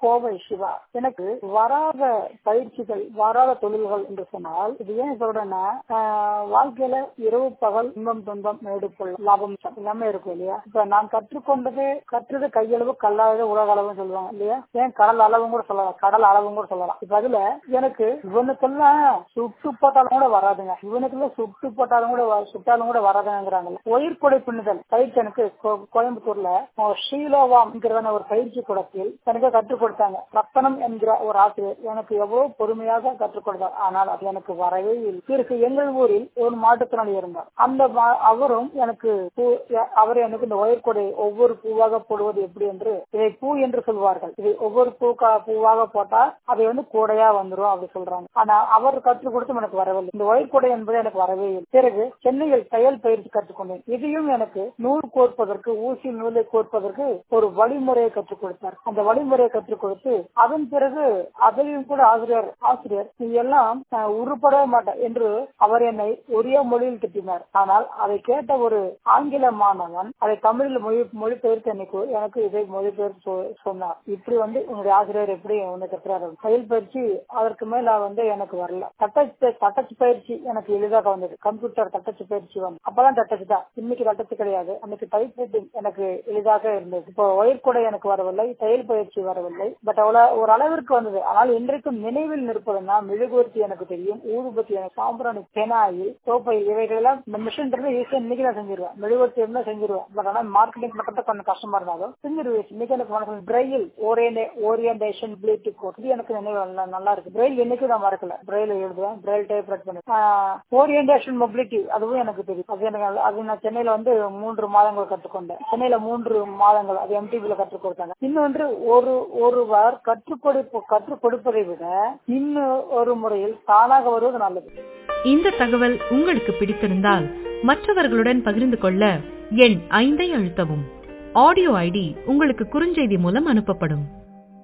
கோவை சிவா எனக்கு வராத பயிற்சிகள் வராத தொழில்கள் என்று சொன்னால் இது ஏன் சொல்றேன்னா ஆஹ், வாழ்க்கையில இரவு பகல் இன்பம் துன்பம் மேடுக்குள் லாபம் எல்லாமே இருக்கும் இல்லையா இப்ப நான் கற்றுக்கொண்டது கற்றது கையளவு கல்லாதது உலக அளவுன்னு சொல்லுவாங்க இல்லையா ஏன் கடல் அளவும் கூட சொல்லலாம் கடல் அளவும் கூட சொல்லலாம் இப்ப அதுல எனக்கு இவனுக்கெல்லாம் சுட்டு போட்டாலும் கூட வராதுங்க இவனுக்கெல்லாம் சுட்டு போட்டாலும் கூட வ- சுட்டாலும் கூட வராதுங்கிறாங்கல்ல உயிர்கொடை பின்னுதல் பயிற்சி எனக்கு கோ- கோயம்புத்தூர்ல அஹ், ஷீலோவாம் என்கிறதான ஒரு பயிற்சி கூடத்தில் எனக்கு கற்றுக் கொடுத்தாங்க ரத்தனம் என்கிற ஒரு ஆசிரியர் எனக்கு எவ்வளவு பொறுமையாக கற்றுக் கொடுத்தார் ஆனால் அது எனக்கு வரவே இல்லை பிறகு எங்கள் ஊரில் ஒரு மாற்றுத்திறனாளி இருந்தார் அந்த மா- அவரும் எனக்கு பூ- எ- அவர் எனக்கு இந்த ஒயர்கொடை ஒவ்வொரு பூவாக போடுவது எப்படி என்று இதை பூ என்று சொல்வார்கள் இதை ஒவ்வொரு பூ பூவாக போட்டால் அதை வந்து கூடையா வந்துரும் அப்படி சொல்றாங்க ஆனா அவர் கற்றுக் கொடுத்தும் எனக்கு வரவில்லை இந்த ஒயர்கொடை என்பது எனக்கு வரவே இல்லை பிறகு சென்னையில் தையல் பயிற்சி கற்றுக்கொண்டேன் இதையும் எனக்கு நூல் கோர்ப்பதற்கு ஊசி நூலை கோர்ப்பதற்கு ஒரு வழிமுறையை கற்றுக் கொடுத்தார் அந்த வழிமுறையை கற்றுக் கொடுத்து அதன் பிறகு அதையும் கூட ஆசிரியர் ஆசிரியர் நீ எல்லாம் அஹ், உருப்படவே மாட்டேன் என்று அவர் என்னை ஒரே மொழியில் திட்டினார் ஆனால் அதை கேட்ட ஒரு ஆங்கில மாணவன் அதை தமிழில் மொழி மொழிபெயர்த்து எனக்கு எனக்கு இதை மொழிபெயர்த்து சொ- சொன்னார் இப்படி வந்து உங்களுடைய ஆசிரியர் எப்படி உன்னை கட்டுறாரு தையல் பயிற்சி அதற்கு மேல வந்து எனக்கு வரல தட்டச்சு தட்டச்சு பயிற்சி எனக்கு எளிதாக வந்தது கம்ப்யூட்டர் தட்டச்சு பயிற்சி வந்து அப்பதான் தட்டச்சு தான் இன்னைக்கு தட்டச்சு கிடையாது அன்னைக்கு டைப் ரைட்டிங் எனக்கு எளிதாக இருந்தது இப்போ ஒயர் கூட எனக்கு வரவில்லை தையல் பயிற்சி வரவில்லை பட் அவ்வளவு ஒரு அளவிற்கு வந்தது ஆனால் இன்றைக்கும் நினைவில் நிற்பதுன்னா மெழுகுவர்த்தி எனக்கு தெரியும் ஊதுபத்தி எனக்கு சாம்பிராணி பெனாயில் சோப்பை இவைகள் எல்லாம் இந்த மிஷின் இருந்து ஈஸியா இன்னைக்கு நான் செஞ்சிருவேன் மெழுகுவர்த்தி இருந்தா செஞ்சிருவேன் பட் ஆனா மார்க்கெட்டிங் பண்றது கொஞ்சம் கஷ்டமா இருந்தாலும் செஞ்சிருவேன் இன்னைக்கு எனக்கு மனசு பிரெயில் ஓரியன்டேஷன் பிளேட்டி கோட் இது எனக்கு நினைவு நல்லா- நல்லா இருக்கு பிரெயில் என்னைக்கு நான் மறக்கல பிரெயில் எழுதுவேன் பிரெயில் டைப் ரைட் பண்ணுவேன் ஓரியன்டேஷன் மொபிலிட்டி அதுவும் எனக்கு தெரியும் அது எனக்கு நல்ல- அது நான் சென்னையில வந்து மூன்று மாதங்கள் கற்றுக்கொண்டேன் சென்னையில மூன்று மாதங்கள் அது எம்டிபில கற்றுக் கொடுத்தாங்க இன்னொன்று ஒரு ஒருவர் கற்றுக் கொடுப்பு கற்றுக் கொடுப்பதை விட இன்னும் ஒரு முறையில் தானாக வருவது நல்லது இந்த தகவல் உங்களுக்கு பிடித்திருந்தால் மற்றவர்களுடன் பகிர்ந்து கொள்ள எண் ஐந்தை அழுத்தவும் ஆடியோ ஐடி உங்களுக்கு குறுஞ்செய்தி மூலம் அனுப்பப்படும்